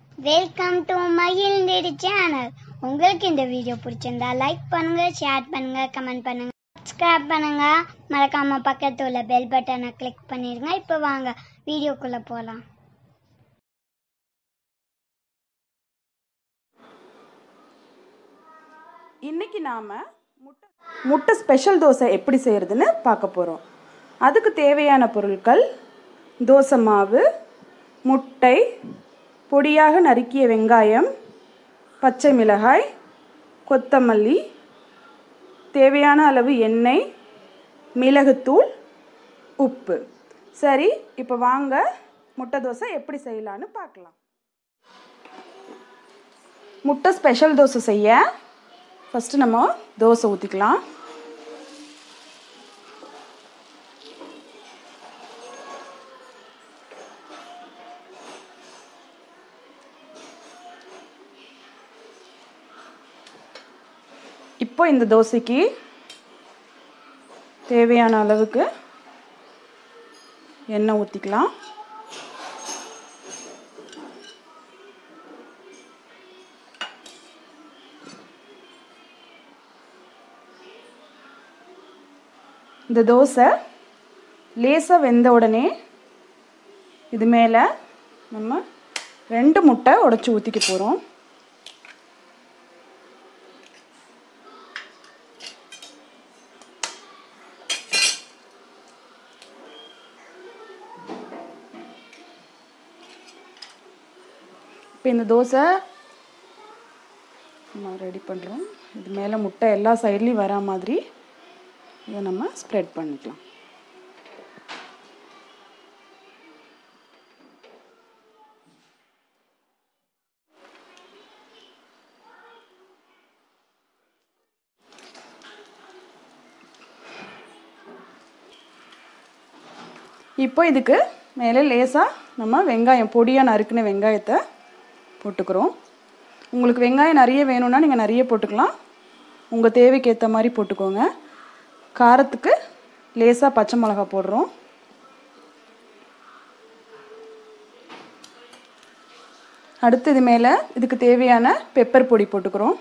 welcome to மகிழ்ந்தேடி channel உங்களுக்கு இந்த video பிடிச்சிருந்தா லைக் பண்ணுங்க ஷேர் பண்ணுங்க கமெண்ட் பண்ணுங்க சப்ஸ்கிரைப் பண்ணுங்க மறக்காம பக்கத்துல உள்ள பெல் பட்டனை கிளிக் பண்ணிருங்க இப்போ வாங்க வீடியோக்குள்ள போலாம் இன்னைக்கு நாம் முட்டை முட்டை ஸ்பெஷல் தோசை எப்படி செய்கிறதுன்னு பார்க்க போகிறோம் அதுக்கு தேவையான பொருட்கள் தோசை மாவு முட்டை பொடியாக நறுக்கிய வெங்காயம் பச்சை மிளகாய் கொத்தமல்லி தேவையான அளவு எண்ணெய் மிளகுத்தூள் உப்பு சரி இப்போ வாங்க முட்டை தோசை எப்படி செய்யலான்னு பார்க்கலாம் முட்டை ஸ்பெஷல் தோசை செய்ய ஃபஸ்ட்டு நம்ம தோசை ஊற்றிக்கலாம் இப்போ இந்த தோசைக்கு தேவையான அளவுக்கு எண்ணெய் ஊற்றிக்கலாம் இந்த தோசை லேசாக வெந்த உடனே இது மேலே நம்ம ரெண்டு முட்டை உடச்சி ஊற்றிக்க போகிறோம் இப்போ இந்த தோசை நம்ம ரெடி பண்ணுறோம் இது மேலே முட்டை எல்லா சைட்லேயும் வரா மாதிரி இதை நம்ம ஸ்ப்ரெட் பண்ணிக்கலாம் இப்போ இதுக்கு மேலே லேசாக நம்ம வெங்காயம் பொடியாக நறுக்கின வெங்காயத்தை போட்டுக்கிறோம் உங்களுக்கு வெங்காயம் நிறைய வேணும்னா நீங்கள் நிறைய போட்டுக்கலாம் உங்கள் தேவைக்கு ஏற்ற மாதிரி போட்டுக்கோங்க காரத்துக்கு லேசாக பச்சை மிளகா போடுறோம் அடுத்து இது மேலே இதுக்கு தேவையான பெப்பர் பொடி போட்டுக்கிறோம்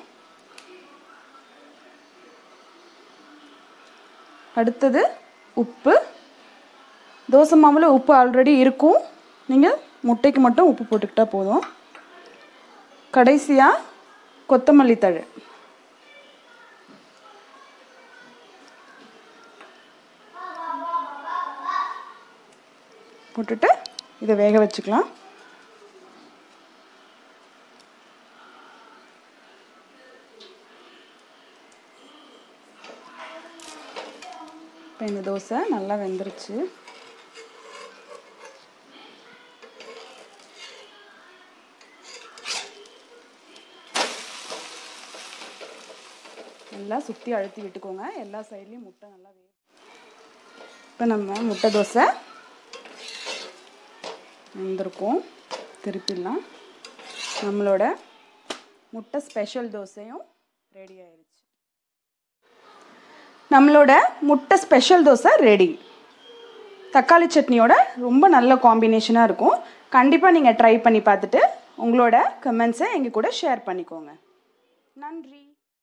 அடுத்தது உப்பு தோசை மாவில் உப்பு ஆல்ரெடி இருக்கும் நீங்கள் முட்டைக்கு மட்டும் உப்பு போட்டுக்கிட்டா போதும் கடைசியாக கொத்தமல்லி தழை போட்டுட்டு இதை வேக வச்சுக்கலாம் இப்போ இந்த தோசை நல்லா வெந்துருச்சு நல்லா சுற்றி அழுத்தி விட்டுக்கோங்க எல்லா சைட்லேயும் முட்டை நல்லா வேகும் இப்போ நம்ம முட்டை தோசை வெந்திருக்கும் திருப்பிடலாம் நம்மளோட முட்டை ஸ்பெஷல் தோசையும் ரெடி ஆயிடுச்சு நம்மளோட முட்டை ஸ்பெஷல் தோசை ரெடி தக்காளி சட்னியோட ரொம்ப நல்ல காம்பினேஷனாக இருக்கும் கண்டிப்பாக நீங்கள் ட்ரை பண்ணி பார்த்துட்டு உங்களோட கமெண்ட்ஸை எங்கள் கூட ஷேர் பண்ணிக்கோங்க நன்றி